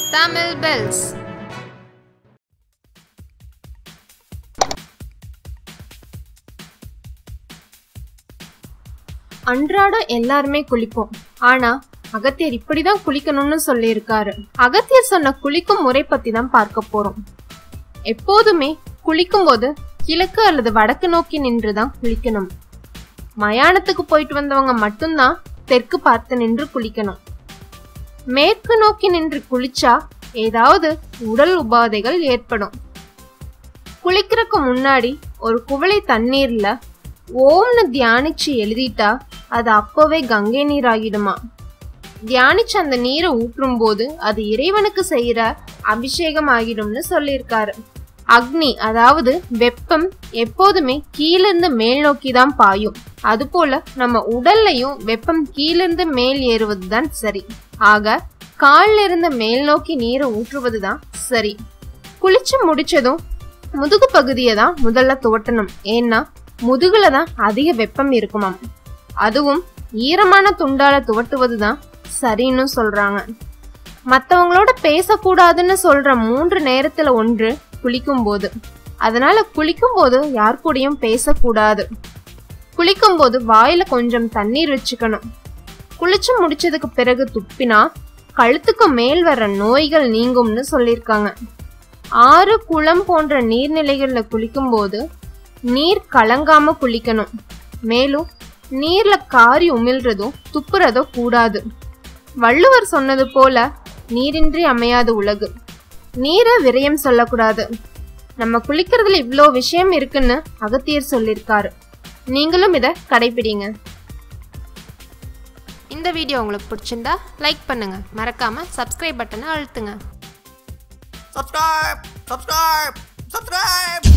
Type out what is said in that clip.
Tamil bells. அன்றாடம் எல்லாருமே குளிப்போம் ஆனா அகத்தியர் இப்படிதான் குளிக்கணும்னு சொல்லியிருக்காரு அகத்தியர் சொன்ன குளிக்கும் முறை பத்தி தான் பார்க்க போறோம் எப்போதுமே குளிக்கும் போது கிழக்கு அல்லது வடக்கு நோக்கி நின்று தான் குளிக்கணும் மயானத்துக்கு போயிட்டு வந்தவங்க மட்டும்தான் தெற்கு பார்த்து நின்று குளிக்கணும் மேற்கு நோக்கி நின்று குளிச்சா ஏதாவது உடல் உபாதைகள் ஏற்படும் குளிக்கிறதுக்கு முன்னாடி ஒரு குவளை தண்ணீர்ல ஓம்னு தியானிச்சு எழுதிட்டா அது அப்பவே கங்கை நீர் ஆகிடுமா தியானிச்சு அந்த நீரை ஊற்றும் போது அது இறைவனுக்கு செய்யற அபிஷேகம் ஆகிடும்னு சொல்லியிருக்காரு அக்னி அதாவது வெப்பம் எப்போதுமே கீழிருந்து மேல் நோக்கி தான் பாயும் அதுபோல நம்ம உடல்லையும் வெப்பம் கீழிருந்து மேல் ஏறுவதுதான் சரி ஆக கால்ல இருந்து மேல் நோக்கி நீரை ஊற்றுவதுதான் சரி குளிச்சு முடிச்சதும் முதுகு பகுதியை தான் முதல்ல துவட்டணும் ஏன்னா முதுகுல தான் அதிக வெப்பம் இருக்குமாம் அதுவும் ஈரமான துண்டால துவட்டுவதுதான் சரின்னு சொல்றாங்க மத்தவங்களோட பேசக்கூடாதுன்னு சொல்ற மூன்று நேரத்துல ஒன்று குளிக்கும் போது அதனால குளிக்கும் போது யார் கூடயும் பேசக்கூடாது குளிக்கும் போது வாயில கொஞ்சம் தண்ணீர் வச்சுக்கணும் குளிச்சு முடிச்சதுக்கு பிறகு துப்பினா கழுத்துக்கு மேல் வர நோய்கள் நீங்கும்னு சொல்லியிருக்காங்க ஆறு குளம் போன்ற நீர்நிலைகள்ல குளிக்கும் போது நீர் கலங்காம குளிக்கணும் மேலும் நீர்ல காரி உமிழ்றதோ துப்புறதோ கூடாது வள்ளுவர் சொன்னது போல நீரின்றி அமையாது உலகு நீரை விரயம் சொல்லக்கூடாது நம்ம குளிக்கிறதுல இவ்வளோ விஷயம் இருக்குன்னு அகத்தியர் சொல்லியிருக்காரு நீங்களும் இதை கடைபிடிங்க இந்த வீடியோ உங்களுக்கு பிடிச்சிருந்தா லைக் பண்ணுங்க மறக்காம சப்ஸ்கிரைப் பட்டனை அழுத்துங்க subscribe, subscribe, subscribe.